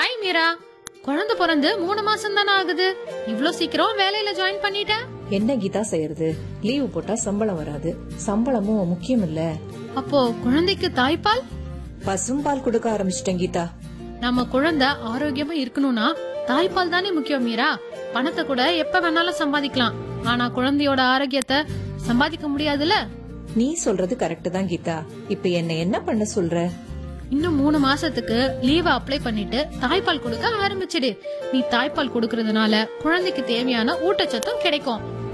hi Meera குழந்தை பிறந்து மூணு மாசம் தானே ஆகுது இவ்ளோ சீக்கிரம் வேலையில ஜாயின் பண்ணிட்ட என்ன கீதா செய்யறது லீவு போட்டா சம்பளம் வராது சம்பளமும் முக்கியம் இல்ல அப்போ குழந்தைக்கு தாய்ப்பால் பசும்பால் கொடுக்க ஆரம்பிச்சிட்டேன் கீதா நம்ம குழந்தை ஆரோக்கியமா இருக்கணும்னா தாய்ப்பால் தானே முக்கியம் மீரா பணத்தை கூட எப்ப வேணாலும் சம்பாதிக்கலாம் ஆனா குழந்தையோட ஆரோக்கியத்தை சம்பாதிக்க முடியாதுல்ல நீ சொல்றது கரெக்ட் தான் கீதா இப்ப என்ன என்ன பண்ண சொல்ற இன்னும் மூணு மாசத்துக்கு லீவ அப்ளை பண்ணிட்டு தாய்ப்பால் கொடுக்க ஆரம்பிச்சிடு நீ தாய்ப்பால் கொடுக்கறதுனால குழந்தைக்கு தேவையான ஊட்டச்சத்தும் கிடைக்கும்